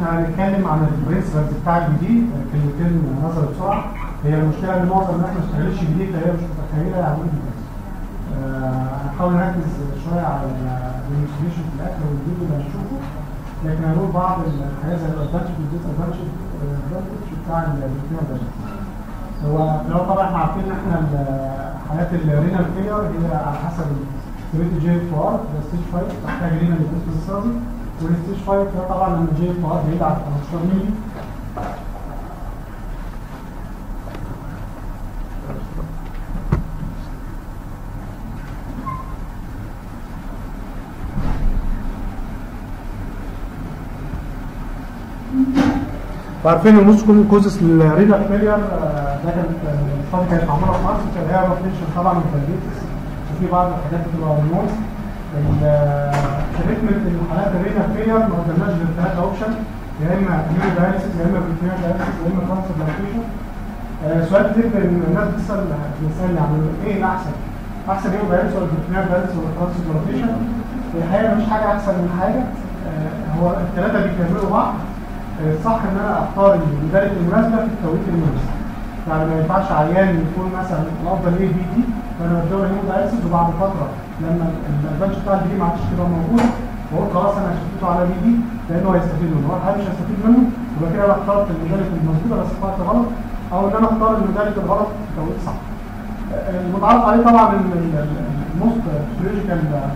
احنا هنتكلم عن البرنسبلز بتاع الجديد كلمتين نظري بسرعه هي المشكله ان معظم الناس ما اشتغلتش جديد فهي مش متخيله يعني ايه جديد آه، هنحاول نركز شويه على الديمونستريشن في الاكل والفيديو اللي هنشوفه لكن هنقول بعض الحاجات زي الادفانتج والديس ادفانتج بتاع البروتين ده هو لو طبعا احنا عارفين ان احنا ال- حالات الرينال فيلير هي على حسب الستريت جي اف ار ده ستيج 5 تحتاج رينال ديسبنسري والستيج 5 ده طبعا لما الجي اف ار بعيد عن 15 مللي وعارفين ان نص كل كوزس للرينال فيلير ده كانت الفاضي كانت معموله في مصر كان هي روتيشن طبعا وفالديتس وفي بعض الحاجات بتبقى هرمونز التريتمنت الحالات الرينال فيلير ما قدمناش غير ثلاثه اوبشن يا اما اميون دايلسيس يا اما بريتينال دايلسيس يا اما ترانسبلانتيشن سؤال كتير إن الناس بتسال بتسالني عن ايه الاحسن؟ احسن ايه دايلسيس ولا بريتينال دايلسيس ولا ترانسبلانتيشن؟ الحقيقه مفيش حاجه احسن من حاجه آه، هو الثلاثه بيكملوا بعض الصح ان انا اختار المدرب المناسبه في التوقيت المناسب يعني ما ينفعش عيان يكون مثلا الافضل ايه بي دي فانا بدور هيمو دايلسيس وبعد فتره لما الادفانش بتاع البي دي ما عادش تبقى موجود واقول خلاص انا شفته على بي دي لانه هيستفيد منه هو الحقيقه مش هيستفيد منه يبقى كده انا اخترت المدرب المظبوط بس في وقت غلط او ان انا اختار المدرب الغلط في التوقيت صح المتعارف عليه طبعا ان الموست فيزيولوجيكال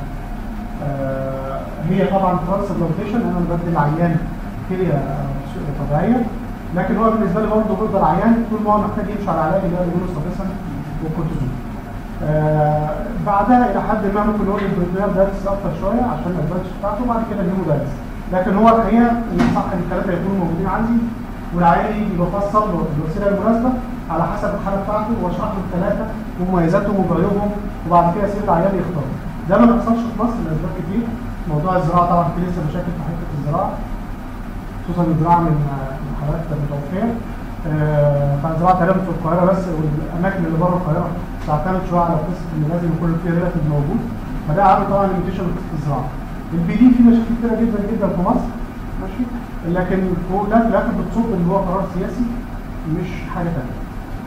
هي طبعا ترانسبلانتيشن انا بدي العيان كليه طبيعيه لكن هو بالنسبه لي برضه ضد العيان طول ما هو محتاج يمشي على علاج اللي هو الجلوسابيسن والكورتيزون. آه بعدها الى حد ما ممكن نقول البروتينال دايلس اكتر شويه عشان الادفانتج بتاعته وبعد كده الهيمو دايلس. لكن هو الحقيقه ان صح ان الثلاثه يكونوا موجودين عندي والعيان يجي بفصل له الوسيله المناسبه على حسب الحاله بتاعته واشرح له الثلاثه ومميزاتهم وعيوبهم وبعد كده اسيب العيان يختار. ده ما بيحصلش في مصر لاسباب كتير موضوع الزراعه طبعا في لسه مشاكل في حته الزراعه خصوصا الزراعه من من حالات متوفيه آه، فالزراعه تقريبا في القاهره بس والاماكن اللي بره القاهره تعتمد شويه على قصه ان لازم يكون في ريلاتيف موجود فده عامل طبعا ليميتيشن في الزراعه. البي دي في مشاكل كتيره جدا جدا في مصر ماشي لكن فوق ده في الاخر بتصب ان هو قرار سياسي مش حاجه ثانيه.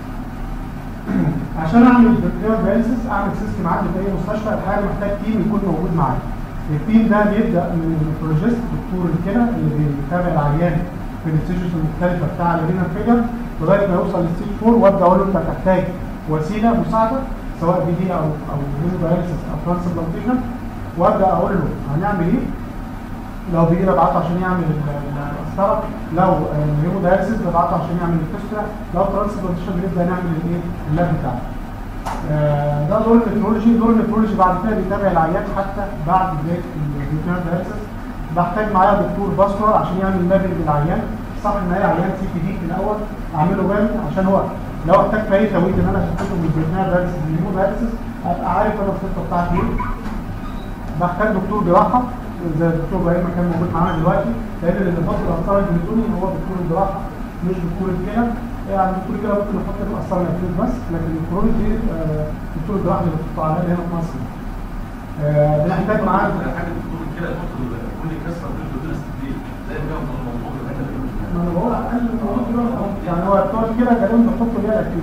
عشان اعمل بكتيريا دايلسيس اعمل سيستم عندي في اي مستشفى الحاجه محتاج تيم يكون موجود معايا. التيم ده بيبدا من النفرولوجيست دكتور الكلى اللي بيتابع العيان في الستيجز المختلفه بتاع الرينال فيجر لغايه ما يوصل لستيج 4 وابدا اقول له انت هتحتاج وسيله مساعده سواء بي دي او او دايلسيس او ترانسبلانتيشن وابدا اقول له هنعمل ايه لو بيجي ببعته عشان يعمل القسطره لو الهيمو دايلسيس ببعته عشان يعمل الفسترة لو ترانسبلانتيشن بنبدا نعمل الايه اللاب بتاعنا آه، ده دور النفرولوجي دور النفرولوجي بعد كده بيتابع العيان حتى بعد بدايه البيوتينال دايلسيس بحتاج معايا دكتور باسكولار عشان يعمل مابنج للعيان صح ان هي عيان سي بي دي في الاول اعمله مابنج عشان هو لو احتاج في اي توقيت ان انا اشتغل من البيوتينال دايلسيس للهيمو دايلسيس ابقى عارف انا الخطه بتاعتي ايه بحتاج دكتور جراحه زي الدكتور ابراهيم ما كان موجود معانا دلوقتي لان اللي بيحط الاثار البلوتوني هو دكتور الجراحه مش دكتور الكلى يعني دكتور الكلى ممكن يحط الاثار البلوتوني بس لكن الكرونيك دي آه، دكتور الجراحه اللي بتحطه على هنا في مصر آه، بنحتاج معاه حاجه بتقول كده تحط كل كسره في الستيل زي ما كان الموضوع ما انا بقول اقل من موجود يعني هو بتوع كده غالبا بيحطوا ليها اكيد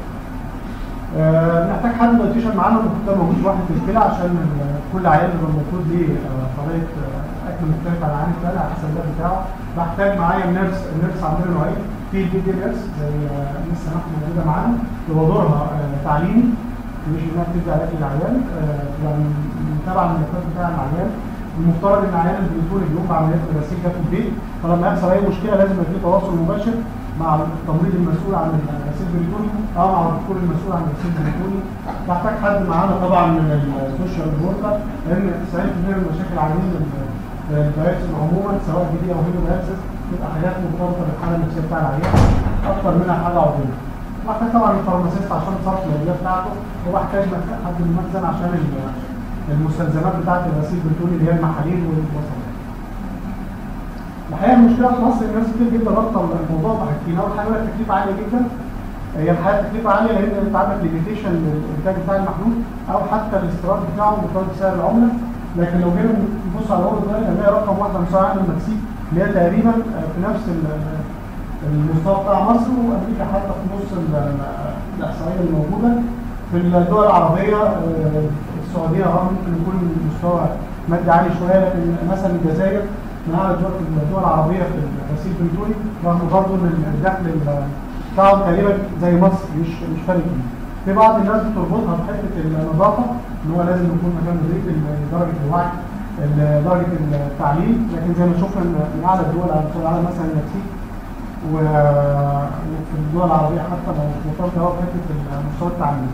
آه، نحتاج حد نوتيشن معانا المفروض ده موجود واحد في الكلى عشان ال- كل عيان يبقى المفروض ليه آه، طريقه آه، اكل مختلفه عن العيان الثاني على حسب اللاب بتاعه بحتاج معايا النيرس النيرس عندنا نوعين في البي دي نيرس زي آه، مس سماح موجوده معانا هو دورها آه، تعليمي مش انها بتدي علاج للعيان آه، تبقى متابعه الملفات بتاع العيان المفترض ان العيان البلوتوني بيقوم بعمليات الغسيل ده في البيت فلما يحصل اي مشكله لازم يبقى في تواصل مباشر مع التمريض المسؤول عن الغسيل البلوتوني او مع الدكتور المسؤول عن الغسيل البلوتوني محتاج حد معانا طبعا من السوشيال وركر لان 90% من مشاكل العيانين الدايلسيس عموما سواء بي دي او هيمو دايلسيس بتبقى حاجات مرتبطه بالحاله النفسيه بتاع العيان اكتر منها حاجه عضويه محتاج طبعا الفارماسيست عشان صرف الادويه بتاعته وبحتاج حد من المخزن عشان ال- المستلزمات بتاعت الغسيل البلوتوني اللي هي المحاليل والوصفات. الحقيقه المشكله في مصر الناس كتير جدا رابطه الموضوع بحاجتين، اول حاجه يقول لك تكلفه عاليه جدا هي الحقيقه تكلفه عاليه لان انت عندك ليميتيشن للانتاج بتاع المحلول او حتى الاستيراد بتاعه مرتبط بسعر العمله لكن لو جينا نبص على اول دلوقتي هنلاقي رقم واحده مستوى عام المكسيك اللي هي تقريبا آه، في نفس ال- المستوى بتاع مصر وامريكا حتى في نص ال- ال- الاحصائيه اللي موجوده في الدول العربيه آه، السعوديه اه ممكن يكون المستوى مادي عالي شويه لكن مثلا الجزائر من اعلى الدول الدول العربيه في الغسيل البنزولي رغم برضه ان الدخل ال- بتاعهم تقريبا زي مصر مش مش فارق كبير. في بعض الناس بتربطها بحته النظافه ان هو لازم يكون مكان نظيف لدرجه الوعي ال- درجه التعليم لكن زي ما شفنا ان من اعلى الدول على مستوى العالم مثلا المكسيك و- وفي الدول العربيه حتى لو مرتبطه هو بحته مستوى التعليم.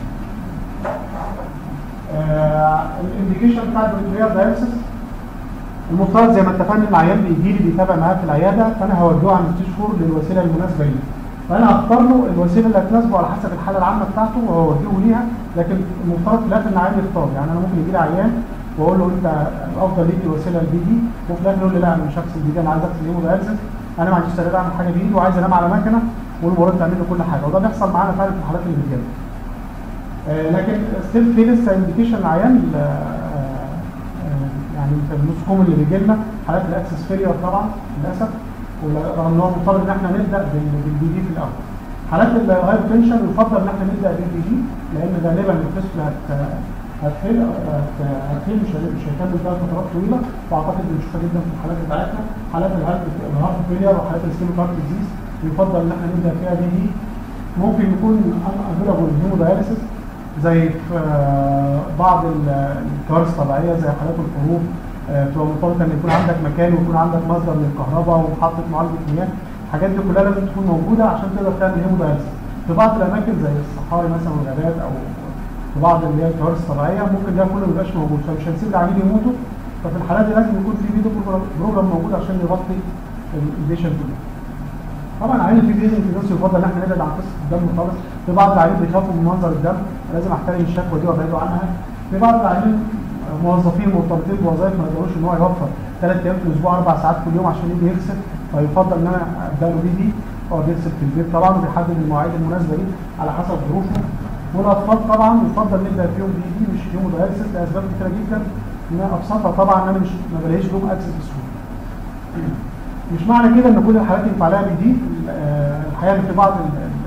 الانديكيشن بتاع البريتوريال دايلسيس المفترض زي ما اتفقنا ان العيان بيجي لي بيتابع معايا في العياده فانا هوجهه عند ستيج فور للوسيله المناسبه ليه. فانا هختار له الوسيله اللي هتناسبه على حسب الحاله العامه بتاعته وهوجهه ليها لكن المفترض في الاخر ان العيان يختار يعني انا ممكن يجي لي عيان واقول له انت الافضل ليك الوسيله البي دي وفي الاخر يقول لي لا انا مش هغسل بي دي انا عايز اغسل هيمودايلسيس انا ما عنديش استعداد اعمل حاجه بايدي وعايز انام على مكنه والمريض تعمل له كل حاجه وده بيحصل معانا فعلا في الحالات اللي بتجيلنا. آه، لكن ستيل في لسه انديكيشن عيان آه، آه، يعني في النص كوم اللي بيجي لنا حالات الاكسس فيلير طبعا للاسف ورغم ان هو مضطر ان احنا نبدا بال- بالبي دي في الاول. حالات الهايبر تنشن يفضل ان احنا نبدا بالبي دي لان غالبا الطفل هت هتخيل هت- هتخيل مش هي- مش هيكمل بقى فترات طويله واعتقد بنشوفها جدا في الحالات بتاعتنا حالات الهارت الهارت فيلير وحالات السكيميك هارت ديزيز يفضل ان احنا نبدا فيها بي دي ممكن يكون افيلابل هيموداياليسيس زي في آه، بعض ال- الكوارث الطبيعيه زي حالات الحروب آه، بتبقى مرتبطه ان يكون عندك مكان ويكون عندك مصدر للكهرباء ومحطه معالجه مياه الحاجات دي كلها لازم تكون موجوده عشان تقدر تعمل هيموداياليسيس في بعض الاماكن زي الصحاري مثلا والغابات او في بعض اللي هي الكوارث الطبيعيه ممكن ده كله ما يبقاش موجود فمش هنسيب العميل يموتوا ففي الحالات دي لازم يكون في فيديو بروجرام موجود عشان يغطي البيشنت كله طبعا عيان في بيزنس في نفسه يفضل ان احنا نبعد عن قصه الدم خالص في بعض العيانين بيخافوا من منظر الدم لازم احترم الشكوى دي وابعده عنها في بعض العيانين موظفين مرتبطين بوظائف ما يقدروش ان هو يوفر ثلاث ايام في الاسبوع اربع ساعات كل يوم عشان يجي يغسل فيفضل ان انا ابدا له بي دي هو بيغسل في البيت طبعا وبيحدد المواعيد المناسبه ليه على حسب ظروفه والاطفال طبعا يفضل نبدا فيهم بي دي مش يوم دايلسيس لاسباب كتيره جدا ان ابسطها طبعا ان انا مش ما بلاقيش لهم اكسس بسهوله مش معنى كده ان كل الحالات ينفع لها بي دي آه، الحقيقه إن في بعض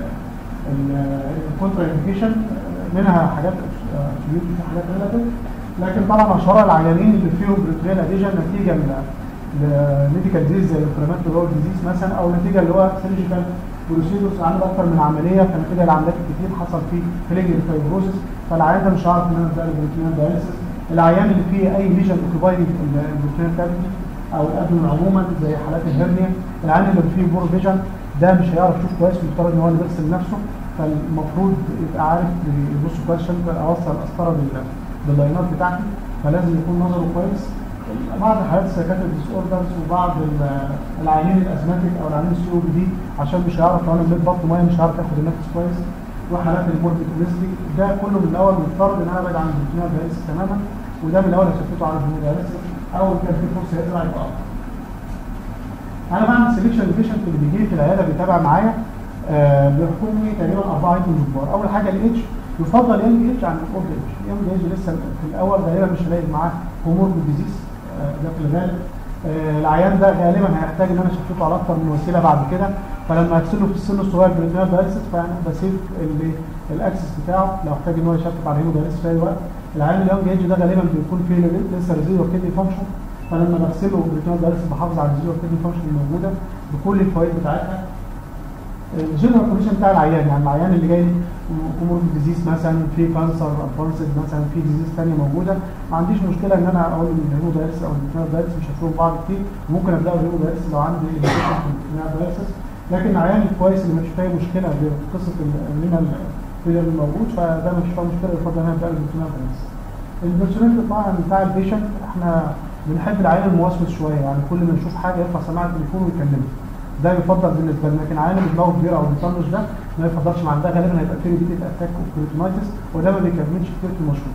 الكونترا انديكيشن منها حاجات كبيره في حاجات ريلاتيف لكن طبعا اشهرها العيانين اللي فيهم بريتريال اديجن نتيجه لميديكال ديزيز زي الانفلاماتوري ديزيز مثلا او نتيجه اللي هو سيرجيكال بروسيدورز عامل اكتر من عمليه فنتيجه لعمليات كتير حصل فيه فيلينج فايبروسيس فالعيان ده مش هعرف ان انا ابدا له بريتريال دايليسيس العيان اللي فيه اي ليجن اوكيباينج البروتين كافيتي او الابدن عموما زي حالات الهرنيا العيان اللي فيه بور فيجن ده مش هيعرف يشوف كويس ويفترض ان هو اللي بيغسل نفسه فالمفروض يبقى عارف يبص كويس عشان اوصل القسطره بال- باللاينات بتاعتي فلازم يكون نظره كويس بعض حالات السايكاتريك ديس اوردرز وبعض ال- العيانين الازماتيك او العيانين السي او بي دي عشان مش هيعرف لو انا مليت بطنه ميه مش هيعرف ياخد النفس كويس وحالات الموربيد ريسلي ده كله من الاول مفترض ان انا ابعد عن البروتينات دايلسيس تماما وده من الاول هشفته على الهيمودايلسيس او إن كان في فرصه يزرع يبقى أفضل. انا بعمل سelection البيشنت اللي بيجي لي في العياده بيتابع معايا آه بيحكمني تقريبا اربعه ايتمز كبار اول حاجه الاتش يفضل ام اتش عن الاولد اتش ام اتش لسه في الاول غالبا مش هلاقي معاه هومور ديزيز آه ده في الغالب آه العيان ده غالبا هيحتاج ان انا اشفته على اكتر من وسيله بعد كده فلما ارسله في السن الصغير بريتنال دايلسيس فانا بسيب اللي الاكسس بتاعه لو احتاج ان هو يشفت على هيمو دايلسيس في اي وقت العيان اليونج ايج ده غالبا بيكون فيه لسه ريزيدو كيدني فانكشن فلما بغسله بريتنال دايلسيس بحافظ على الريزيدو كيدني فانكشن الموجوده بكل الفوائد بتاعتها الجنرال كونديشن بتاع العيان يعني العيان اللي جاي كومور ديزيز مثلا في كانسر ادفانسد مثلا في ديزيز ثانيه موجوده ما عنديش مشكله ان انا اقول ان الهيمو دايلسيس او البروتينال دايلسيس مش هيفرقوا بعض كتير ممكن ابدا الهيمو دايلسيس لو عندي indication في البروتينال دايلسيس لكن العيان الكويس اللي مش فيه مشكله بقصه الرينال فيلر الموجود فده مش فيه مشكله يفضل ان انا ابدا البروتينال دايلسيس البرسونال طبعا بتاع البيشنت احنا بنحب العيان الموسوس شويه يعني كل ما نشوف حاجه يرفع سماعه التليفون ويكلمه ده يفضل بالنسبه لنا لكن عيان اللي دماغه كبيره او بيطنش ده ما يفضلش مع ده غالبا هيبقى فيه ريبيتد اتاك وكريتونايتس وده ما بيكملش كتير في المشروع.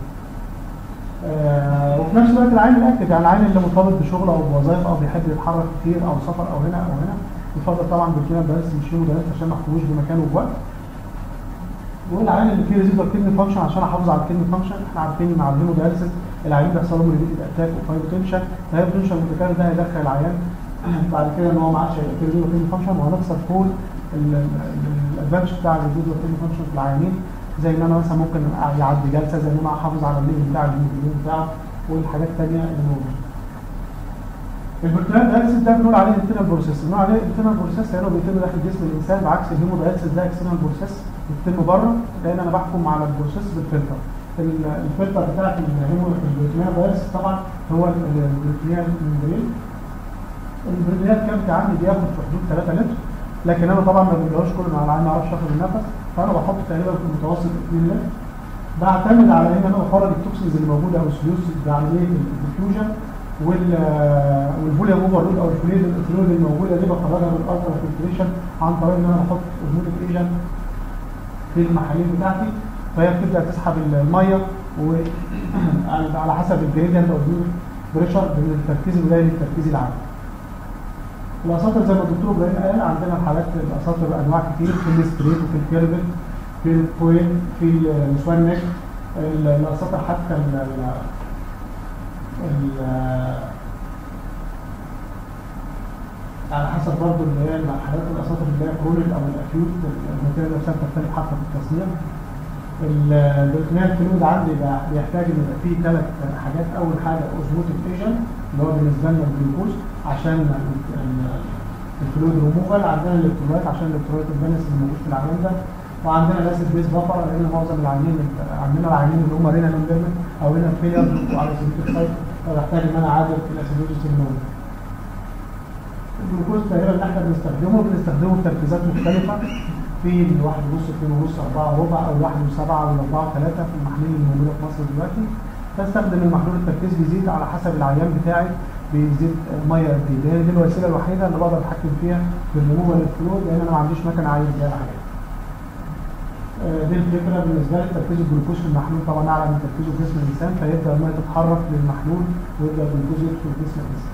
آه وفي نفس الوقت العيان الاكتف يعني العيان اللي مرتبط بشغل او بوظائف او بيحب يتحرك كتير او سفر او هنا او هنا يفضل طبعا بالكلام بس مش يوم بس عشان ما احطوش بمكانه وبوقت. والعيان اللي فيه ريزيدوال كيدني فانكشن عشان احافظ على الكيدني فانكشن احنا عارفين مع الهيمودايلسيس العيان بيحصل لهم ريبيتد اتاك وفايبوتنشن الهايبوتنشن المتكرر ده هيدخل العيان بعد كده ان هو ما عادش هيبقى فيه ريديو فانكشن وهنخسر كل الادفانتج بتاع الريديو فانكشن في العيانين زي ان انا مثلا ممكن يعدي جلسه زي ان انا احافظ على الليل بتاع الهيموجلوبين بتاعه والحاجات الثانيه اللي موجوده. البرتلان دايلسيس ده بنقول عليه انترنال بروسيس بنقول عليه انترنال بروسيس لانه بيتم داخل جسم الانسان بعكس الهيمودايلسيس ده اكسترنال بروسيس بيتم بره لان انا بحكم على البروسيس بالفلتر ال- الفلتر بتاعت البروتينيال دايلسيس طبعا هو البروتينيال ممبرين البروتينيال كامت عندي بياخد في حدود 3 لتر لكن انا طبعا ما بديهوش كل ما العين ما اعرفش اخد النفس فانا بحط تقريبا في المتوسط 2 لتر بعتمد على ان انا بخرج التوكسينز اللي موجوده او السلوس بعمليه الديفيوجن وال والفوليوم اوفرلود او الفلويد الفلويد الموجوده دي بخرجها بالالترا فلتريشن عن طريق ان انا بحط اوزموتيك ايجنت في المحاليل بتاعتي فهي بتبدا تسحب الميه وعلى حسب الجريدينت او بريشر من التركيز القليل للتركيز العالي. الاساطر زي ما الدكتور ابراهيم قال عندنا حالات الاساطر انواع كتير في الستريت وفي الكيرفت في الكوين في السوان نيك الاساطر حتى ال ال- على حسب برضه اللي هي حالات الاساطر اللي هي كرونيك او الاكيوت الماتيريال نفسها بتختلف حتى في التصنيع البروتينيال فلويد عندي بقى بيحتاج ان يبقى فيه ثلاث حاجات اول حاجه اوزموتيك ايجنت اللي هو بالنسبه لنا الجلوكوز عشان ال- ال- الفلويد ريموفال عندنا الالكترولايت عشان الالكترولايت البالانس اللي موجود في العيان ده وعندنا الاسيد بيس بفر لان معظم العيانين عندنا العيانين اللي هم رينا نومبيرمنت او رينا فيلر وعلى سبيل سايت فبحتاج ان انا اعادل في الاسيدوزيس الموجود الجلوكوز تقريبا اللي احنا بنستخدمه بنستخدمه بتركيزات مختلفة في الواحد ونص اثنين ونص أربعة وربع أو واحد وسبعة أو أربعة وثلاثة في المحلول اللي موجودة في مصر دلوقتي بستخدم المحلول التركيز بيزيد على حسب العيان بتاعي بيزيد مية قد ايه لأن دي الوسيلة الوحيدة اللي بقدر أتحكم فيها بالريموفال الفلويد لأن أنا ما عنديش مكنة عايز زي العيان. آه، دي الفكرة بالنسبة لي تركيز الجلوكوز في المحلول طبعا أعلى من تركيزه في جسم الإنسان فيبدأ المية تتحرك للمحلول ويبدأ الجلوكوز يدخل جسم الإنسان.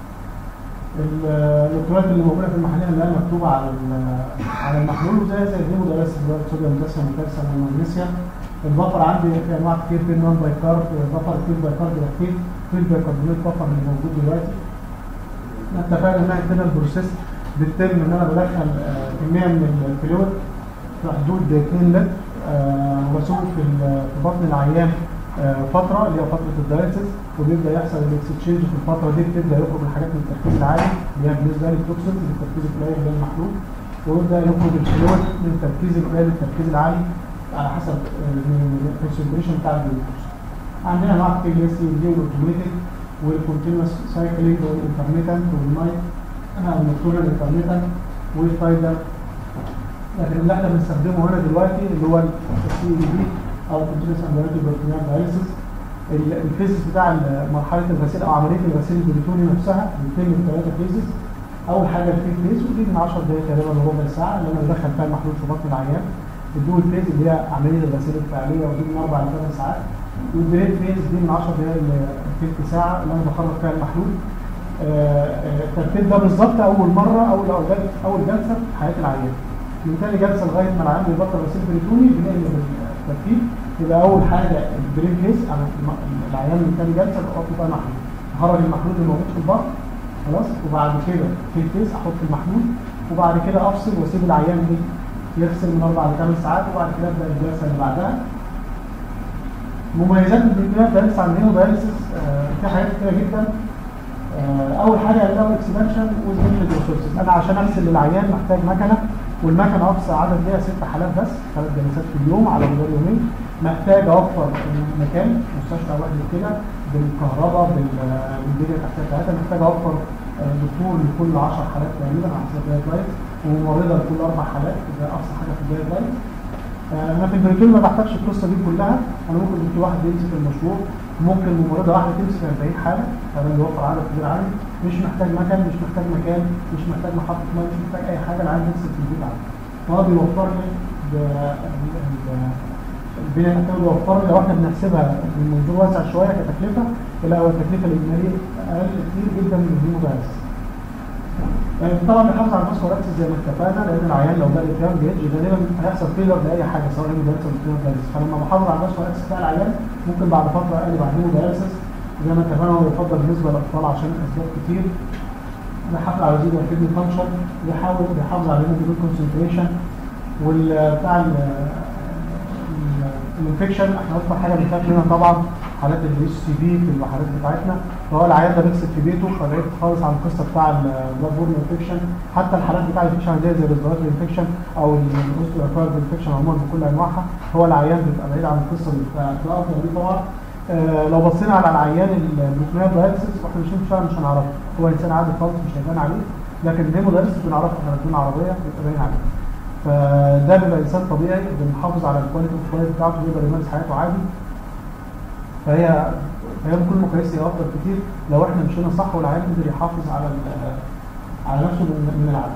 الالكترونات اللي موجوده في المحاليل اللي هي مكتوبه على ال- على المحلول وزي زي الهيمودايلس صوديوم بوتاسيوم وكالسيوم ومغنيسيوم البفر عندي في انواع كتير في نون بايكارب بفر كتير بايكارب اكتيف في البيكربونات بفر اللي موجود دلوقتي احنا اتفقنا انها عندنا البروسيس بتتم ان انا بدخل آه، كميه من الفلويد في حدود 2 لتر آه، وبسوق في ال- في بطن العيان آه، فتره اللي هي فتره الدايلسيس وبيبدا يحصل الاكسشينج في الفتره دي بتبدا يخرج الحاجات من التركيز العالي اللي هي بالنسبه لي التوكسين من التركيز القليل اللي هي المحلول ويبدا يخرج الفلويد من التركيز القليل للتركيز العالي على حسب الكونسنتريشن بتاع الجلوكوز. عندنا انواع كتير لسه اللي هي الاوتوميتد والكونتينوس سايكلينج والانترميتنت والنايت النكتورال انترميتنت والفايدر لكن اللي احنا بنستخدمه هنا دلوقتي اللي هو السي دي بي او كونتينوس امبيريتي بروتينال دايليسيس الفيزز بتاع مرحله الغسيل او عمليه الغسيل البروتوني نفسها بيتم بثلاثه فيزز اول حاجه الفيت فيز ودي من 10 دقائق تقريبا لربع ساعه اللي انا بدخل فيها المحلول في بطن العيان الدول فيز اللي هي عمليه الغسيل الفعليه ودي من 4 ل 8 ساعات والبريد فيز دي من 10 دقائق لثلث ساعه اللي انا بخرج فيها المحلول آه، آه، الترتيب ده بالظبط اول مره اول اول جلسه اول جلسه في حياه العيان من تاني جلسه لغايه ما العيان بيبطل غسيل بريتوني بنقلب الترتيب يبقى اول حاجه البرين فيز انا الم- العيان من تاني جلسه بحط فيها محلول اخرج المحلول اللي موجود في البطن خلاص وبعد كده في الفيز احط المحلول وبعد كده افصل واسيب العيان دي يغسل من اربع لثمان ساعات وبعد كده ابدا الجلسه اللي بعدها مميزات البروتينات دايلس عن الهيمو دايلسيس آه في حاجات كتيره جدا آه اول حاجه اللو اكسبانشن والليميتد ريسورسز انا عشان اغسل للعيان محتاج مكنه والمكنه اقصى عدد ليها ست حالات بس ثلاث جلسات في اليوم على مدار يومين محتاج اوفر مكان مستشفى واحد كده بالكهرباء بال- بالدنيا التحتيه بتاعتها محتاج اوفر آه، دكتور لكل 10 حالات تقريبا على حسب الدايت لايت وممرضه لكل اربع حالات ده اقصى حاجه في الدايت لايت آه، انا في البريتول ما بحتاجش القصه دي كلها انا ممكن دكتور واحد يمسك المشروع ممكن ممرضه واحده تمسك 40 حاله فده بيوفر عدد كبير عندي مش محتاج مكان مش محتاج مكان مش محتاج محطه ميه مش محتاج اي حاجه العيان يمسك في البيت عندي فهو بيوفر لي ب- ال- ال- البناء التحتوي بيوفر لي لو احنا بنحسبها من منظور واسع شويه كتكلفه لا هو التكلفه الاجماليه اقل كتير جدا من الهيمودايلس يعني طبعا بنحافظ على الفوسفور اكسس زي ما اتفقنا لان العيان لو بقى فيها بيج غالبا هيحصل فيلر لاي حاجه سواء هيمودايلس او فيلر فلما بحافظ على الفوسفور اكسس بتاع العيان ممكن بعد فتره اقلب على الهيمودايلسس زي ما اتفقنا هو يفضل بالنسبه للاطفال عشان اسباب كتير بيحافظ على زيرو كدني فانكشن بيحاول بيحافظ على الهيموجلوبين كونسنتريشن والبتاع الانفكشن احنا اكتر حاجه بنخاف منها طبعا حالات الاتش سي في في الحالات بتاعتنا فهو العيان ده بيكسب في بيته فبعيد خالص عن القصه بتاع البلاد بورن انفكشن حتى الحالات بتاع الانفكشن زي زي الريسبيراتوري انفكشن او الاوستيواركارد انفكشن عموما بكل انواعها هو العيان بيبقى بعيد عن القصه دي فالافضل دي طبعا آه لو بصينا على العيان البروتينيا دايلسيس واحنا ماشيين في الشارع مش هنعرفه هو انسان عادي خالص مش هيبان عليه لكن الهيمودايلسيس بنعرفه احنا راكبين عربيه بيبقى باين عليه فده بيبقى انسان طبيعي بنحافظ على الكواليتي اوف لايف بتاعته يقدر يمارس حياته عادي فهي فهي بكل مقاييس هي افضل كتير لو احنا مشينا صح والعيان قدر يحافظ على على نفسه من, من العدم.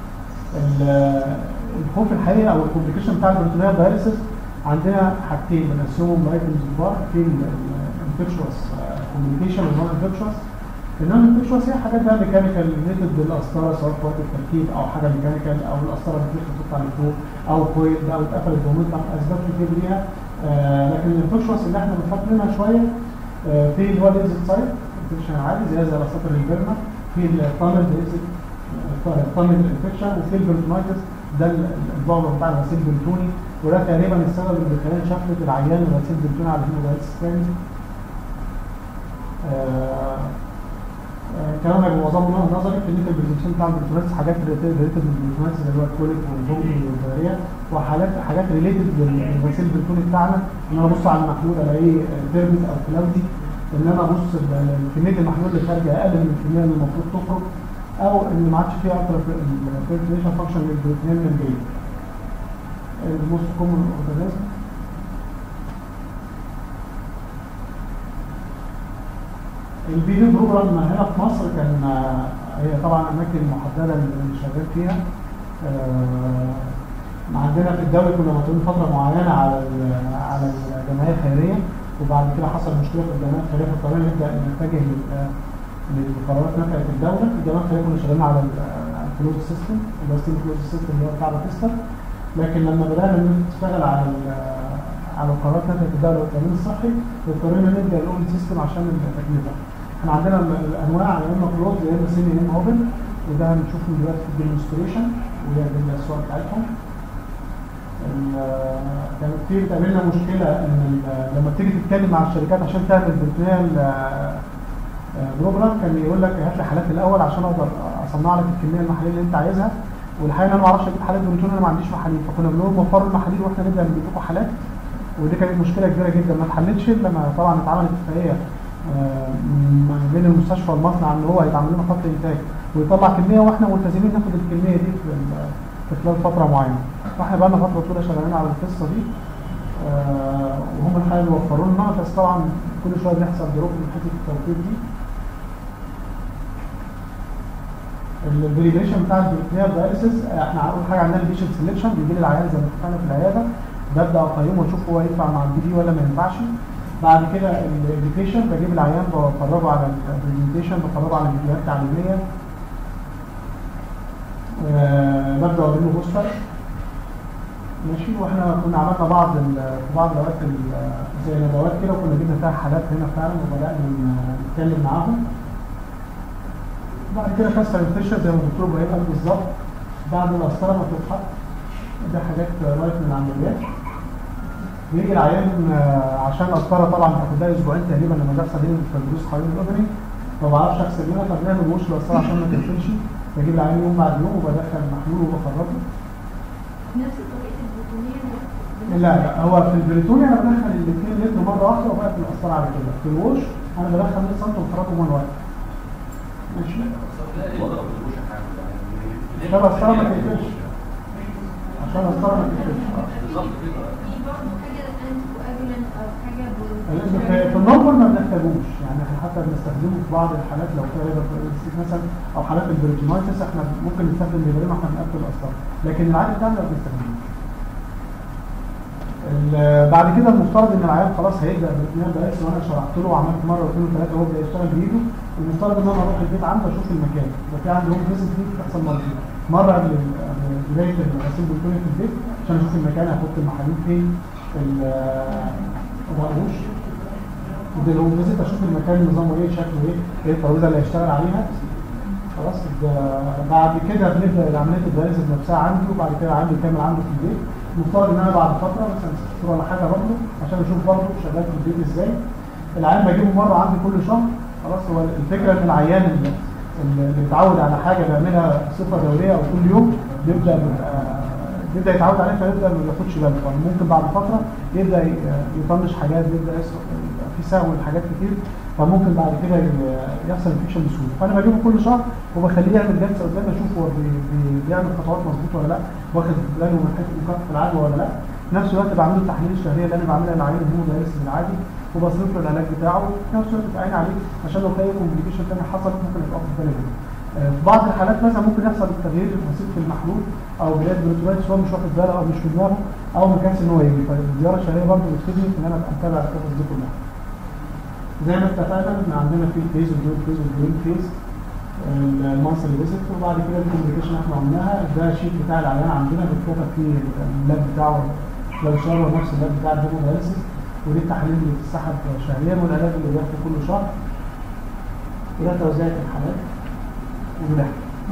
الخوف الحقيقي او الكومبليكيشن بتاع البروتينيا دايلسيس عندنا حاجتين بنقسمهم لايتمز كبار في الانفكشوس كوميونيكيشن والنون انفكشوس النون انفكشوس هي حاجات بقى ميكانيكال ريليتد بالقسطره سواء في وقت التركيب او حاجه ميكانيكال او القسطره بتلف تطلع لفوق او كويل او اتقفلت بمنطقه اسباب كتير ليها آه لكن الانفكشوس اللي احنا بنخاف منها شويه آه في اللي هو الاكزيت سايت انفكشن عادي زي زي الاساطر البرما في الطامل الطامل الانفكشن وفي البرتونايتس ده البعبع بتاع الغسيل البنتوني وده تقريبا السبب اللي بيخلينا شفره العيان الغسيل البنتوني على الهيمودايتس الثاني كلام هيبقى معظمه نظري في النيكل برزنتيشن بتاع البروتونايتس حاجات ريليتد بالبروتونايتس اللي هو الكوليك والبومي والفاريا وحالات حاجات ريليتد بالغسيل البنتوني بتاعنا ان انا ابص على المحلول الاقيه ديرمت او كلاودي ان انا ابص كميه المحلول اللي خارجه اقل من الكميه اللي المفروض تخرج او ان ما عادش فيها اكتر فلتريشن فانكشن للبروتين ممبرين الموست كومن اورجانيزم الفيديو بروجرام هنا في مصر كان هي طبعا اماكن محدده اللي شغال فيها عندنا في الدوري كنا مطلوبين فتره معينه على على الجمعيه الخيريه وبعد كده حصل مشكله في الجمعيه الخيريه فاضطرينا نبدا نتجه لقرارات نفعت الدوله الجمعيه الخيريه كنا شغالين على الفلوس سيستم اللي هو ستيم فلوس سيستم اللي هو بتاع باتيستا لكن لما بدانا نشتغل على على القرارات نفعت الدوله والتامين الصحي اضطرينا نبدا الاول سيستم عشان التكلفه احنا عندنا الانواع يا اما كلوز يا اما سيمي يا اما اوبن وده هنشوفه دلوقتي في الديمونستريشن وهي الصور بتاعتهم كانت في بتقابلنا مشكله ان لما تيجي تتكلم مع الشركات عشان تعمل بروتينال بروجرام كان يقول لك هات لي حالات الاول عشان اقدر اصنع لك الكميه المحاليل اللي انت عايزها والحقيقه انا ما اعرفش اجيب حالات بروتين انا ما عنديش محاليل فكنا بنقول وفروا المحاليل واحنا نبدا نجيب لكم حالات ودي كانت مشكله كبيره جدا ما اتحلتش الا لما طبعا اتعملت اتفاقيه ما بين المستشفى والمصنع ان هو هيتعمل لنا خط انتاج ويطلع كميه واحنا ملتزمين ناخد الكميه دي في في خلال فتره معينه واحنا بقى لنا فتره طويله شغالين على القصه دي آه وهم الحقيقه اللي وفروا لنا بس طبعا كل شويه بيحصل دروب من حته التوفير دي الفاليديشن بتاع البروتينيال دايليسيس احنا اول حاجه عندنا البيشنت سelection بيجي لي العيان زي ما اتفقنا في العياده ببدا اقيمه واشوف هو ينفع مع البي دي ولا ما ينفعش بعد كده الاديوكيشن بجيب العيان بفرجه على البرزنتيشن بفرجه على فيديوهات تعليميه أه ببدا اوري له بوستر ماشي واحنا كنا عملنا بعض في بعض الاوقات زي ندوات كده وكنا جبنا فيها حالات هنا فعلا وبدانا نتكلم معاهم بعد كده كسر الفيشر زي ما الدكتور ابراهيم قال بالظبط بعد ما القسطره ما تتحط ده حاجات لايف من العمليات بيجي العيان عشان القسطره طبعا هتاخد لها اسبوعين تقريبا لما بيحصل ليه الفيروس حوالين الاوبري ما بعرفش اغسل منها فبنعمل وش للقسطره عشان ما تقفلش بجيب العيان يوم بعد يوم وبدخل محلول وبخرجه نفس طريقه البروتونيه لا لا هو في البريتونيا انا بدخل ال 2 لتر مره واحده وبقفل القسطره على كده في الوش انا بدخل 100 سم وبخرجه من واحد ماشي لا ايه ضرب الوش حاجه عشان القسطره ما تقفلش عشان القسطره ما تقفلش بالظبط كده في برضه حاجه انتي كواجولانت او حاجه في في النورمال ما بنحتاجوش يعني احنا حتى بنستخدمه في بعض الحالات لو في ريبر مثلا او حالات البريتونايتس احنا ممكن نستخدم ليبرين واحنا بنقفل القسطره لكن العادي بتاعنا ما بنستخدموش ال- بعد كده المفترض ان العيان خلاص هيبدا بالبريتونيال دايس وانا شرحت له وعملت مره واثنين وثلاثه وهو بدا يشتغل بايده المفترض ان انا اروح البيت عنده اشوف المكان ده في عندي هوم فيزيت دي بتحصل مرتين مره قبل قبل بدايه الغسيل بالكوني في البيت عشان اشوف المكان هحط المحاليل فين ال- ومقروش ادي الهوم فيزيت اشوف المكان نظامه ايه شكله ايه ايه الترابيزه اللي هيشتغل عليها خلاص ده- بعد كده بنبدا عمليه الدياليسيس نفسها عندي وبعد كده عندي كامل عنده في البيت المفترض ان انا بعد فتره مثلا ست شهور ولا حاجه برضه عشان اشوف برضه شغال في البيت ازاي العيان بجيبه مره عندي كل شهر خلاص هو الفكره ان العيان اللي اللي بيتعود على حاجه بيعملها بصفه دوريه او كل يوم بيبدا يبقى- بيبدا يتعود عليها فيبدا ما بياخدش باله فممكن بعد فتره يبدا ي- يطنش حاجات يبدا يسقط يبقى في سهو حاجات كتير فممكن بعد كده ي- يحصل انفكشن بسهوله فانا بجيبه كل شهر وبخليه يعمل جلسه قدامي اشوف هو بي- بي- بيعمل خطوات مظبوطه ولا لا واخد باله من حته مكافاه العدوى ولا لا في نفس الوقت بعمل له التحاليل الشهريه اللي انا بعملها للعيان الهيمو دايلسيس العادي وبصرف له العلاج بتاعه وفي نفس الوقت بعين عليه عشان لو في كومبليكيشن تاني حصلت ممكن يبقى في بالي منه. آه، في بعض الحالات مثلا ممكن يحصل تغيير بسيط في المحلول او بلاد بروتولايتس هو مش واخد باله او مش في دماغه او ما كانش ان هو يجي فالزياره الشهريه برضه بتفيدني في ان انا ابقى متابع القصص دي كلها. زي ما اتفقنا ان عندنا في فيز والجوين فيز والجوين فيز المنصري فيزيت وبعد كده الكوميونيكيشن احنا عملناها ده شيت بتاع العيان عندنا بيتكتب فيه اللاب بتاعه لو شهر نفس اللاب بتاع الديمو دايلسيس ودي التحاليل اللي بتتسحب شهريا والعلاج اللي بياخده كل شهر وده توزيع الحالات وده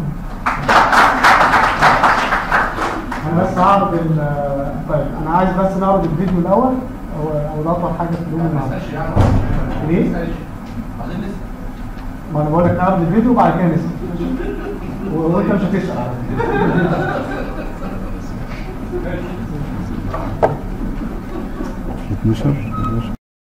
انا بس هعرض ال- طيب انا عايز بس نعرض الفيديو الاول او او ده اطول حاجه في اليوم ما النهارده نسالش يعني ليه؟ ما نسالش بعدين نسال ما انا بقول لك نعرض الفيديو وبعد كده نسال و- وانت مش هتسال على فكرة. 12